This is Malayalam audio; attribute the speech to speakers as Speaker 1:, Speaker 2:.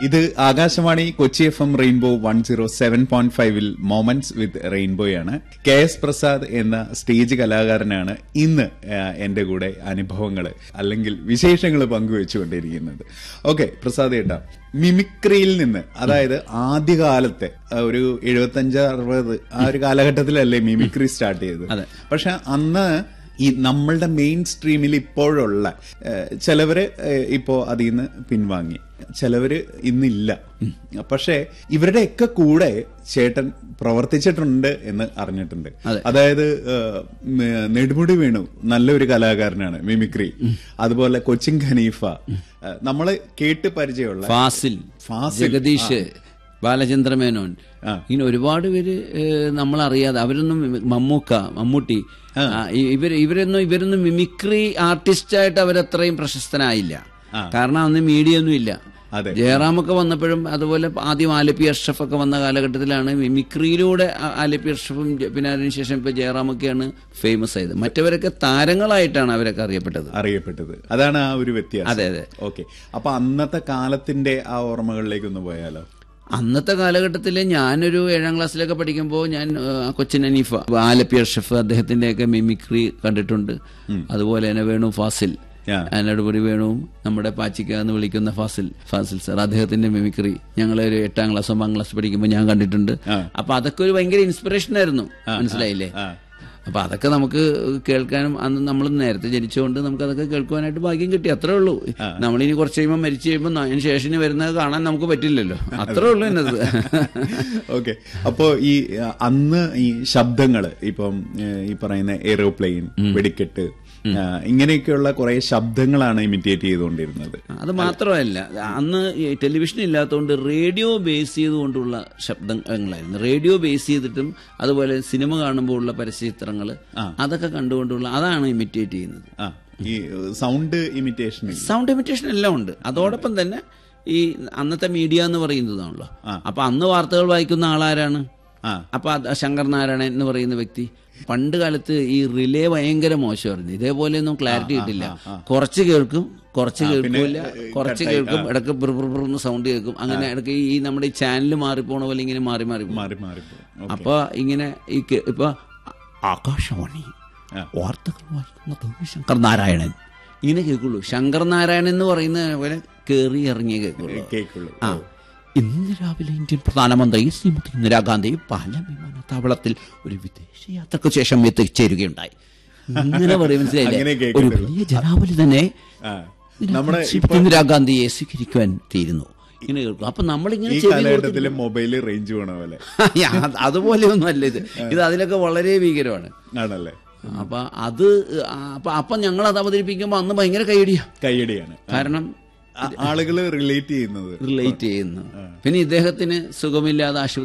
Speaker 1: ഇത് Akashvani Kochi F M rainbow one zero seven point ഫൈവിൽ മൊമെന്റ്സ് വിത്ത് റെയിൻബോയാണ് കെ എസ് പ്രസാദ് എന്ന സ്റ്റേജ് കലാകാരനാണ് ഇന്ന് ആ, എന്റെ കൂടെ അനുഭവങ്ങൾ അല്ലെങ്കിൽ വിശേഷങ്ങൾ പങ്കുവെച്ചുകൊണ്ടിരിക്കുന്നത് ഓക്കെ പ്രസാദ് ഏട്ടാ മിമിക്രിയിൽ നിന്ന് അതായത് ആദ്യകാലത്തെ ആ, ഒരു എഴുപത്തഞ്ച് അറുപത് ആ ഒരു കാലഘട്ടത്തിലല്ലേ മിമിക്രി സ്റ്റാർട്ട് ചെയ്തത്
Speaker 2: അതെ.
Speaker 1: പക്ഷെ അന്ന് ഈ നമ്മളുടെ മെയിൻ സ്ട്രീമിൽ ഇപ്പോഴുള്ള ഏഹ്, ചിലവര് ഏഹ്, ഇപ്പോ അതിൽ നിന്ന് പിൻവാങ്ങി ചിലവര് ഇന്നില്ല പക്ഷേ ഇവരുടെയൊക്കെ കൂടെ ചേട്ടൻ പ്രവർത്തിച്ചിട്ടുണ്ട് എന്ന് അറിഞ്ഞിട്ടുണ്ട്
Speaker 2: അതെ.
Speaker 1: അതായത് ഏഹ്, ഉം, നെടുമുടി വേണു നല്ലൊരു കലാകാരനാണ് മിമിക്രി അതുപോലെ കൊച്ചിൻ ഖനീഫ ഏഹ്, നമ്മള് കേട്ട് പരിചയമുള്ള
Speaker 2: ഫാസിൽ
Speaker 1: ഫാസിൽ,
Speaker 2: ജഗദീഷ് ബാലചന്ദ്ര മേനോൻ
Speaker 1: ആ.
Speaker 2: ഇങ്ങനെ ഒരുപാട് പേര് നമ്മൾ അറിയാതെ അവരൊന്നും മിമി- മമ്മൂക്ക മമ്മൂട്ടി ആ, ഇ- ഇവര് ഇവരൊന്നും ഇവരൊന്നും മിമിക്രി ആർട്ടിസ്റ്റായിട്ട് അവരത്രയും പ്രശസ്തനായില്ല കാരണം അന്ന് മീഡിയ ഒന്നും ഇല്ല
Speaker 1: അതെ.
Speaker 2: ജയറാമൊക്കെ വന്നപ്പോഴും അതുപോലെ ആദ്യം ആലപ്പി അഷ്റഫ് ഒക്കെ വന്ന കാലഘട്ടത്തിലാണ് മിമിക്രിയിലൂടെ ആ- ആലപ്പി അഷ്റഫും ജ- പിന്നെ അതിനുശേഷം ഇപ്പൊ ജയറാമൊക്കെയാണ് ഫേമസ് ആയത് മറ്റവരൊക്കെ താരങ്ങളായിട്ടാണ് അവരൊക്കെ അറിയപ്പെട്ടത്
Speaker 1: അറിയപ്പെട്ടത് അതാണ് ആ ഒരു വ്യത്യാസം
Speaker 2: അതെ, അതെ.
Speaker 1: ഓക്കെ അപ്പൊ അന്നത്തെ കാലത്തിന്റെ ആ ഓർമ്മകളിലേക്ക് ഒന്ന് പോയാലോ
Speaker 2: അന്നത്തെ കാലഘട്ടത്തിൽ ഞാനൊരു ഏഴാം ക്ലാസ്സിലൊക്കെ പഠിക്കുമ്പോൾ ഞാൻ ആ, കൊച്ചിൻ അനീഫ ആലപ്പി അർഷഫ് അദ്ദേഹത്തിന്റെയൊക്കെ മിമിക്രി കണ്ടിട്ടുണ്ട് അതുപോലെ തന്നെ വേണു ഫാസിൽ
Speaker 1: Yeah.
Speaker 2: അതിനടുപടി വേണുവും നമ്മുടെ പാച്ചിക്ക എന്ന് വിളിക്കുന്ന ഫാസിൽ ഫാസിൽ സാർ അദ്ദേഹത്തിന്റെ മിമിക്രി ഞങ്ങൾ ഒരു എട്ടാം ക്ലാസ് ഒമ്പതാം ക്ലാസ് പഠിക്കുമ്പോൾ ഞാൻ കണ്ടിട്ടുണ്ട് അപ്പൊ അതൊക്കെ ഒരു ഭയങ്കര ഇൻസ്പിറേഷൻ ആയിരുന്നു മനസ്സിലായില്ലേ
Speaker 1: ആ.
Speaker 2: അപ്പൊ അതൊക്കെ നമുക്ക് കേൾക്കാനും അന്ന് നമ്മൾ നേരത്തെ ജനിച്ചുകൊണ്ട് നമുക്ക് അതൊക്കെ കേൾക്കുവാനായിട്ട് ഭാഗ്യം കിട്ടി അത്രേ ഉള്ളൂ നമ്മളിനി കുറച്ച് കഴിയുമ്പോൾ മരിച്ചു കഴിയുമ്പോൾ അതിന് ശേഷം ഇനി വരുന്നത് കാണാൻ നമുക്ക് പറ്റില്ലല്ലോ അത്രേ ഉള്ളൂ എന്നത്
Speaker 1: ഓക്കെ അപ്പോ ഈ ആ, അന്ന് ഈ ശബ്ദങ്ങള് ഇപ്പം ഏ, ഈ പറയുന്ന എയ്റോപ്ലെയിൻ വെടിക്കെട്ട് ആ, ഇങ്ങനെയൊക്കെയുള്ള കുറെ ശബ്ദങ്ങളാണ് ഇമിറ്റേറ്റ് ചെയ്തുകൊണ്ടിരുന്നത്
Speaker 2: അത് മാത്രമല്ല അന്ന് ഈ ടെലിവിഷൻ ഇല്ലാത്തതുകൊണ്ട് റേഡിയോ ബേസ് ചെയ്തുകൊണ്ടുള്ള ശബ്ദങ്ങളായിരുന്നു റേഡിയോ ബേസ് ചെയ്തിട്ടും അതുപോലെ സിനിമ കാണുമ്പോൾ ഉള്ള പരസ്യചിത്രങ്ങൾ അതൊക്കെ കണ്ടുകൊണ്ടുള്ള അതാണ് ഇമിറ്റേറ്റ് ചെയ്യുന്നത്
Speaker 1: ആ ഈ സൗണ്ട് ഇമിറ്റേഷൻ
Speaker 2: സൗണ്ട് ഇമിറ്റേഷൻ എല്ലാം ഉണ്ട് അതോടൊപ്പം തന്നെ ഈ അന്നത്തെ മീഡിയ എന്ന് പറയുന്നതാണല്ലോ അപ്പൊ അന്ന് വാർത്തകൾ വായിക്കുന്ന ആളാരാണ്
Speaker 1: ആ.
Speaker 2: അപ്പൊ അത് ശങ്കർ നാരായണൻ എന്ന് പറയുന്ന വ്യക്തി പണ്ട് കാലത്ത് ഈ റിലേ ഭയങ്കര മോശമായിരുന്നു ഇതേപോലെയൊന്നും ക്ലാരിറ്റി കിട്ടില്ല കുറച്ച് കേൾക്കും കുറച്ച് കേൾക്കില്ല കുറച്ച് കേൾക്കും ഇടയ്ക്ക് ബിർന്ന് സൗണ്ട് കേൾക്കും അങ്ങനെ ഇടയ്ക്ക് ഈ നമ്മുടെ ഈ ചാനൽ മാറിപ്പോണ പോലെ ഇങ്ങനെ മാറി മാറി പോകും.
Speaker 1: മാറി മാറി പോകും.
Speaker 2: അപ്പൊ ഇങ്ങനെ ഈ കേ- ഇപ്പൊ ആകാശവാണി
Speaker 1: ആ.
Speaker 2: വാർത്തകൾ വായിക്കുന്നത് ശങ്കർ നാരായണൻ ഇങ്ങനെ കേൾക്കുള്ളൂ ശങ്കർ നാരായണൻ എന്ന് പറയുന്ന പോലെ കേറി ഇറങ്ങിയേ കേൾക്കുള്ളൂ
Speaker 1: കേക്കുള്ളൂ
Speaker 2: ആ ഇന്ന് രാവിലെ ഇന്ത്യൻ പ്രധാനമന്ത്രി ശ്രീമതി ഇന്ദിരാഗാന്ധി പാലം വിമാനത്താവളത്തിൽ ഒരു വിദേശ യാത്രക്ക് ശേഷം എത്തിച്ചേരുകയുണ്ടായി ഇങ്ങനെ പറയും മനസ്സിലായില്ലേ
Speaker 1: അങ്ങനെ
Speaker 2: ഒരു
Speaker 1: കേൾക്കുന്നുള്ളൂ.
Speaker 2: വലിയ ജനാവലി തന്നെ
Speaker 1: ആ നമ്മുടെ
Speaker 2: ശ്രീമതി ഇന്ദിരാഗാന്ധിയെ സ്വീകരിക്കുവാൻ തീരുന്നു ഇങ്ങനെ കേൾക്കും അപ്പൊ നമ്മളിങ്ങനെ
Speaker 1: ഈ
Speaker 2: ചെവി കൊടുത്ത്
Speaker 1: കാലഘട്ടത്തില് മൊബൈല് റേഞ്ച് വേണ പോലെ
Speaker 2: അത് അതുപോലെയൊന്നും അല്ല ഇത് ഇത് അതിലൊക്കെ വളരെ ഭീകരമാണ്
Speaker 1: ആണല്ലേ
Speaker 2: അപ്പൊ അത് ആ, അപ്പൊ അപ്പൊ ഞങ്ങൾ അത് അവതരിപ്പിക്കുമ്പോ അന്ന് ഭയങ്കര കൈയടിയാ
Speaker 1: കൈയടിയാണ്
Speaker 2: കാരണം
Speaker 1: ആ- ആളുകള് റിലേറ്റ് ചെയ്യുന്നത്
Speaker 2: റിലേറ്റ് ചെയ്യുന്നു പിന്നെ ഇദ്ദേഹത്തിന് സുഖമില്ലാതെ ആശുപത്രി